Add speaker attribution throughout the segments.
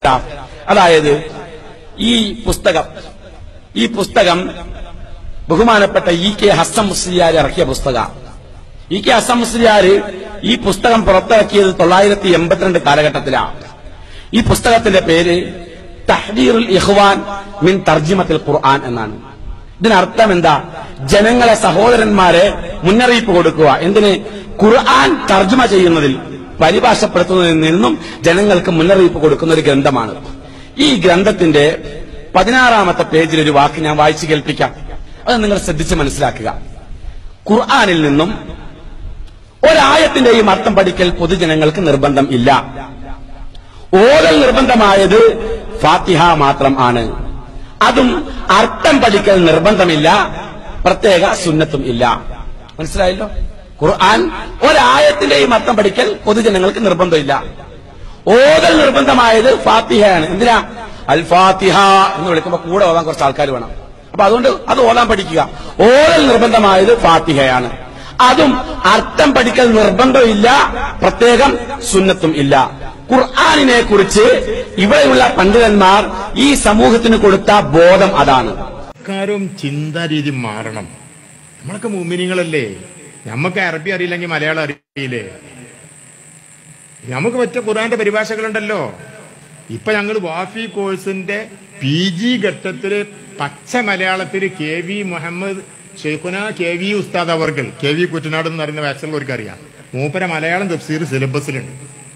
Speaker 1: തരാം അതായത് ഈ പുസ്തകം ഈ പുസ്തകം ബഹുമാനപ്പെട്ട ഇ കെ ഹസ്സം മുസ്ലിയാർ ഇറക്കിയ പുസ്തക ഇ കെ ഹസ്സം മുസ്ലിയാർ ഈ പുസ്തകം പുറത്തിറക്കിയത് തൊള്ളായിരത്തി എൺപത്തിരണ്ട് കാലഘട്ടത്തിലാണ് ഈ പുസ്തകത്തിന്റെ പേര് തഹ്ദീറുൽ ഇഖ്വാൻ മിൻ തർജിമത്തിൽ ഖുർആൻ എന്നാണ് ഇതിനർത്ഥം എന്താ ജനങ്ങളെ സഹോദരന്മാരെ മുന്നറിയിപ്പ് കൊടുക്കുക എന്തിന് ഖുർആൻ തർജ്ജമ ചെയ്യുന്നതിൽ പരിഭാഷപ്പെടുത്തുന്നതിൽ നിന്നും ജനങ്ങൾക്ക് മുന്നറിയിപ്പ് കൊടുക്കുന്ന ഒരു ഗ്രന്ഥമാണ് ഈ ഗ്രന്ഥത്തിന്റെ പതിനാറാമത്തെ പേജിൽ ഒരു വാക്ക് ഞാൻ വായിച്ചു കേൾപ്പിക്കാം അത് നിങ്ങൾ ശ്രദ്ധിച്ച് മനസ്സിലാക്കുക ഖുർആനിൽ നിന്നും ഒരായത്തിന്റെയും അർത്ഥം പഠിക്കൽ പൊതുജനങ്ങൾക്ക് നിർബന്ധം ഇല്ല ഓരൽ നിർബന്ധമായത് ഫാത്തിഹ മാത്രം ആണ് അതും അർത്ഥം പഠിക്കൽ നിർബന്ധമില്ല പ്രത്യേക സുന്നത്തും ഇല്ല മനസ്സിലായല്ലോ ഖുർആൻ ഒരായത്തിന്റെയും അർത്ഥം പഠിക്കൽ പൊതുജനങ്ങൾക്ക് നിർബന്ധമില്ല ഓതൽ നിർബന്ധമായത് ഫാത്തിഹയാണ് എന്തിനാ അൽ ഫാത്തിഹ എന്ന് വിളിക്കുമ്പോൾ കൂടെ ഓതാൻ കുറച്ച് ആൾക്കാർ വേണം അപ്പൊ അതുകൊണ്ട് അത് ഓതാൻ പഠിക്കുക ഓതൽ നിർബന്ധമായത് ഫാത്തിഹയാണ് അതും അർത്ഥം പഠിക്കൽ നിർബന്ധമില്ല പ്രത്യേകം സുന്നത്തും ഇല്ല ഖുർആാനിനെ കുറിച്ച് ഇവിടെയുള്ള പണ്ഡിതന്മാർ ഈ സമൂഹത്തിന് കൊടുത്ത ബോധം അതാണ്
Speaker 2: സംസ്കാരവും ചിന്താരീതി മാറണം നമ്മളൊക്കെ മുമിനിങ്ങളല്ലേ നമുക്ക് അറബി അറിയില്ലെങ്കിൽ മലയാളം അറിയില്ലേ നമുക്ക് പറ്റ ഖുറാന്റെ പരിഭാഷകളുണ്ടല്ലോ ഇപ്പൊ ഞങ്ങൾ വാഫി കോഴ്സിന്റെ പി ജി ഘട്ടത്തില് പച്ച മലയാളത്തിൽ കെ വി മുഹമ്മദ് ഷെയ്ഖുന കെ വി ഉസ്താദ് അവർകൾ കെ വി കുറ്റനാട് എന്ന് പറയുന്ന വാക്സിനുള്ളവർക്ക് അറിയാം മൂപ്പര മലയാളം തഫ്സീർ സിലബസിലുണ്ട്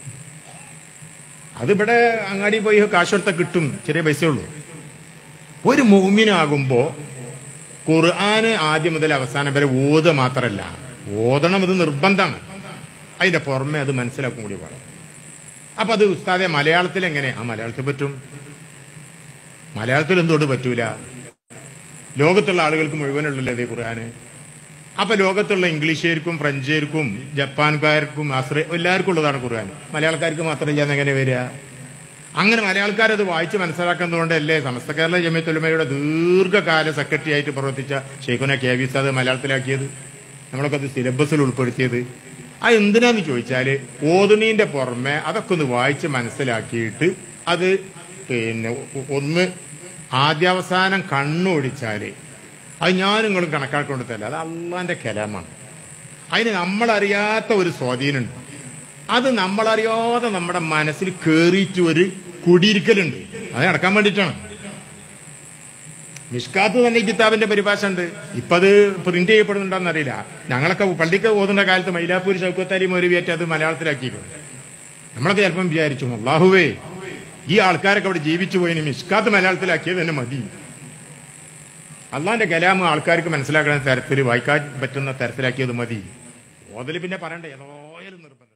Speaker 2: അതിവിടെ അങ്ങാടി പോയി കാശ് കൊടുത്താൽ കിട്ടും ചെറിയ പൈസ ഉള്ളൂ ഒരു മൂമിനാകുമ്പോ ഖുർആന് ആദ്യം മുതൽ അവസാനം വരെ ഓത് മാത്രല്ല ഓതണം ഇത് നിർബന്ധമാണ് അതിന്റെ പുറമെ അത് മനസ്സിലാക്കും കൂടി വേണം അപ്പൊ അത് ഉസ്താദെ മലയാളത്തിൽ എങ്ങനെ ആ മലയാളത്തിൽ പറ്റും മലയാളത്തിൽ എന്തുകൊണ്ട് പറ്റൂല ലോകത്തുള്ള ആളുകൾക്ക് മുഴുവനുള്ളല്ലേ ഇത് ഖുർആന് അപ്പൊ ലോകത്തുള്ള ഇംഗ്ലീഷുകാർക്കും ഫ്രഞ്ചുകാർക്കും ജപ്പാൻകാർക്കും ആശ്രയ എല്ലാവർക്കും ഉള്ളതാണ് ഖുർആൻ മലയാളക്കാർക്ക് മാത്രം ചെയ്യാൻ എങ്ങനെ വരിക അങ്ങനെ മലയാളക്കാരത് വായിച്ച് മനസ്സിലാക്കുന്നതുകൊണ്ടല്ലേ സമസ്ത കേരള ജമിയത്തുലമയുടെ ദീർഘകാല സെക്രട്ടറി ആയിട്ട് പ്രവർത്തിച്ച ഷെയ്ഖുന കെ വി സാദ് മലയാളത്തിലാക്കിയത് നമ്മളൊക്കെ അത് സിലബസിൽ ഉൾപ്പെടുത്തിയത് ആ എന്തിനാന്ന് ചോദിച്ചാല് ഓതുണീന്റെ പുറമെ അതൊക്കെ ഒന്ന് വായിച്ച് മനസ്സിലാക്കിയിട്ട് അത് പിന്നെ ഒ- ഒന്ന് ആദ്യാവസാനം കണ്ണോടിച്ചാല് അത് ഞാൻ നിങ്ങളും കണക്കാക്കൊണ്ടല്ല അത് അള്ളാന്റെ കലാമാണ് അതിന് നമ്മളറിയാത്ത ഒരു സ്വാധീനമുണ്ട് അത് നമ്മളറിയാതെ നമ്മുടെ മനസ്സിൽ കേറിയിട്ട് ഒരു കുടിയിരിക്കലുണ്ട് അത് നടക്കാൻ വേണ്ടിയിട്ടാണ് മിഷ്കാത്ത് തന്നെ ഈ കിതാബിന്റെ പരിഭാഷ ഉണ്ട് ഇപ്പൊ അത് പ്രിന്റ് ചെയ്യപ്പെടുന്നുണ്ടോന്ന് അറിയില്ല ഞങ്ങളൊക്കെ പള്ളിക്ക് പോകുന്ന കാലത്ത് മൈലാപ്പൂർ ചൗക്കത്താരി മൊരുവിയേറ്റ് അത് മലയാളത്തിലാക്കിയിട്ടുണ്ട് നമ്മളൊക്കെ ചിലപ്പം വിചാരിച്ചു അള്ളാഹുവേ ഈ ആൾക്കാരൊക്കെ അവിടെ ജീവിച്ചു പോയിന് മിഷ്കാത്ത് മലയാളത്തിലാക്കിയത് തന്നെ മതി അള്ളാന്റെ കലാമ് ആൾക്കാർക്ക് മനസ്സിലാക്കുന്ന തരത്തിൽ വായിക്കാൻ പറ്റുന്ന തരത്തിലാക്കിയത് മതി ഓതല് പിന്നെ പറയണ്ട ഏതായാലും നിർബന്ധം